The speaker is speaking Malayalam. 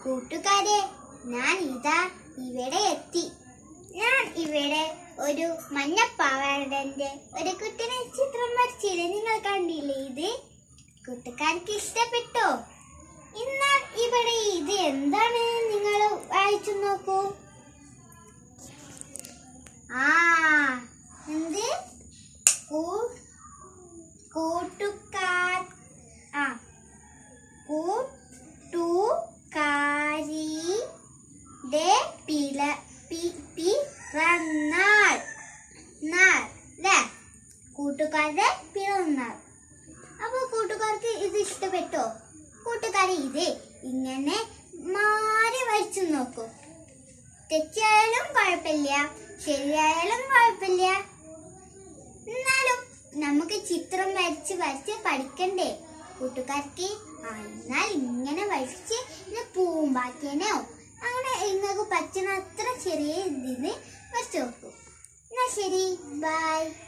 കൂട്ടുകാരെ ഞാൻ ഇതാ ഇവിടെ എത്തി ഞാൻ ഇവിടെ ഒരു മഞ്ഞപ്പാവാടന്റെ ഒരു കുട്ടിനെ ചിത്രം വരച്ചില്ലേ നിങ്ങൾ കണ്ടില്ലേ ഇത് കൂട്ടുകാർക്ക് ഇഷ്ടപ്പെട്ടോ എന്നാൽ ഇവിടെ ഇത് എന്താണ് നിങ്ങൾ വായിച്ചു നോക്കൂ ആ എന്ത് കൂ- കൂട്ടുകാർ ആ കൂട്ടുകാരിയുടെ പില പി- പിറന്നാൾ നാൾ ല്ലേ കൂട്ടുകാരുടെ പിറന്നാൾ അപ്പൊ കൂട്ടുകാർക്ക് ഇത് ഇഷ്ടപ്പെട്ടോ കൂട്ടുകാരി ഇത് ഇങ്ങനെ മാറി വരച്ചു നോക്കൂ തെറ്റായാലും കുഴപ്പമില്ല ശരിയായാലും കുഴപ്പമില്ല എന്നാലും നമുക്ക് ചിത്രം വരച്ച് വരച്ച് പഠിക്കണ്ടേ കൂട്ടുകാർക്ക് ആ എന്നാൽ ഇങ്ങനെ വരച്ച് ഇത് പൂമ്പാറ്റേനോ അങ്ങനെ നിങ്ങൾക്ക് പറ്റുന്ന അത്ര ചെറിയ ഇതിന് വരച്ചു നോക്കൂ എന്നാ ശരി ബൈ